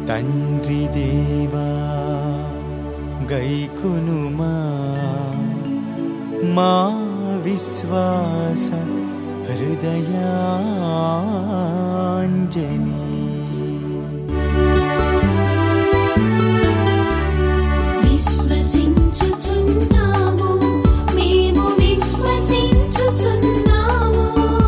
తండ్రి దేవా గైకునుమా మా విశ్వాస హృదయాంజని విశ్వసించుచున్నాము మేము విశ్వసించుచున్నాము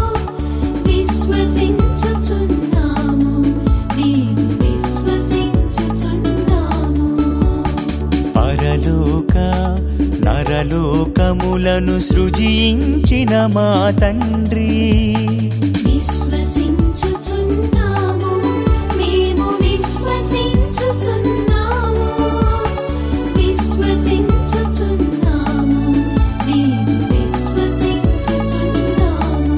విశ్వసించుచున్నాము మేము విశ్వసించుచున్నాము పరలోక నరలోకములను సృజించిన మా తండ్రి విశ్వసించుచున్నాము మేము విశ్వసించుచున్నాము విశ్వసించుచున్నాము మేము విశ్వసించుచున్నాము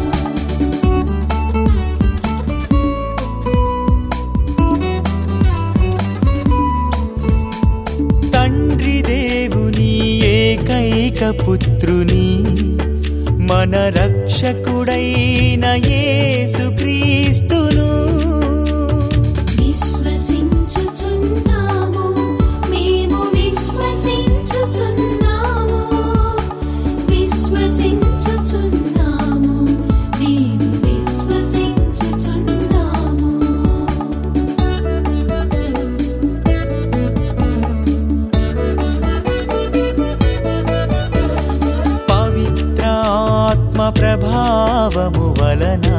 తండ్రి దేవుని ఏకైక పుత్రుని మన రక్షకుడైన యేసుక్రీస్తును విశ్వసించుచున్నాము మేము విశ్వసించుచున్నాము విశ్వసించుచున్నాము మేము విశ్వసించుచున్నాము పవిత్రాత్మ ప్రభావము వలన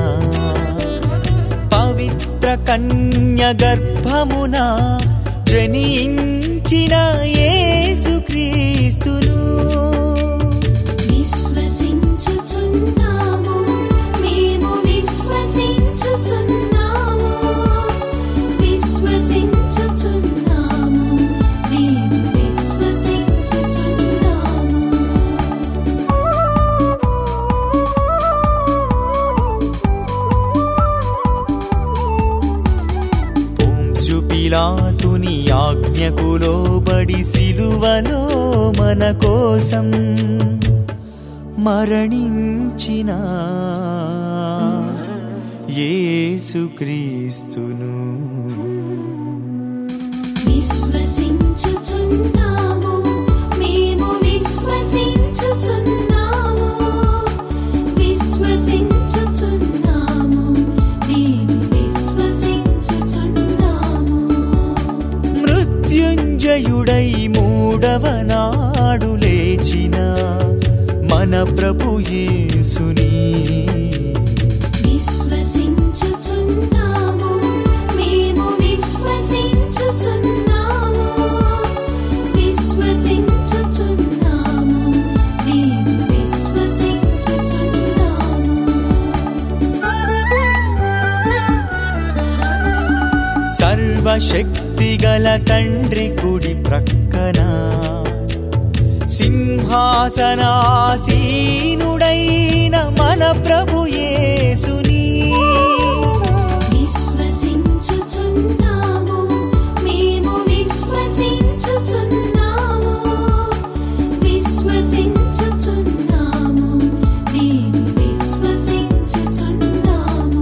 పవిత్ర కన్య గర్భమున జనించిన యేసుక్రీస్తును విశ్వసించుచున్నాము మేము విశ్వసించుచున్నాము విశ్వసించుచున్నాము మేము విశ్వసించుచున్నాము పొంచు పిలాతుని ఆజ్ఞకు లోబడి సిలువలో మన కోసం మరణించిన యేసుక్రీస్తును విశ్వసించుచున్నాము మేము విశ్వసించుచున్నాము విశ్వసించుచున్నాము మేము విశ్వసించుచున్నాము మృత్యుంజయుడై మూడవ నాడు లేచిన మన ప్రభు యేసుని విశ్వసించుచున్నాము మేము విశ్వసించుచున్నాము విశ్వసించుచున్నాము మేము విశ్వసించుచున్నాము సర్వశక్తి గల తండ్రి కుడి ప్రక్కన సింహాసనాసీనుడైన మన ప్రభు యేసుని విశ్వసించుచున్నాము మేము విశ్వసించుచున్నాము విశ్వసించుచున్నాము మేము విశ్వసించుచున్నాము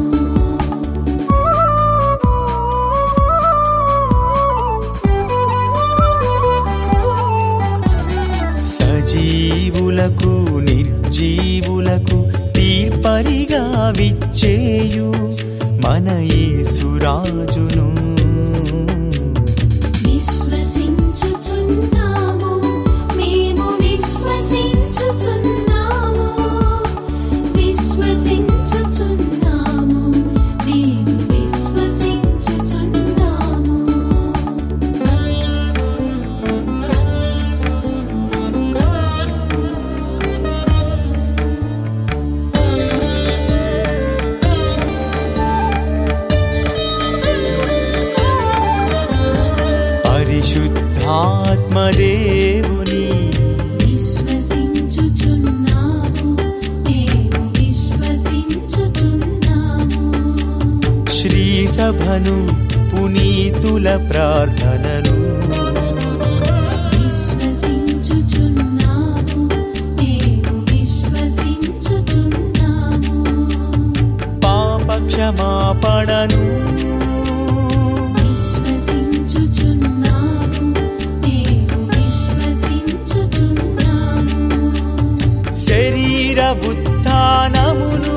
సజీవులకు నిర్జీవులకు తీర్పరిగా విచ్చేయు మన యేసురాజును విశ్వసించుచున్నాము మేము విశ్వసించుచున్నాము విశ్వసించుచున్నాము మేము విశ్వసించుచున్నాము పరిశుద్ధాత్మదేవుని విశ్వసించుచున్నాము మేము విశ్వసించుచున్నాము శ్రీ సభను పునీతుల ప్రార్థనను విశ్వసించుచున్నాము మేము విశ్వసించుచున్నాము పాప క్షమాపణను విశ్వసించుచున్నాము ఉత్థానమును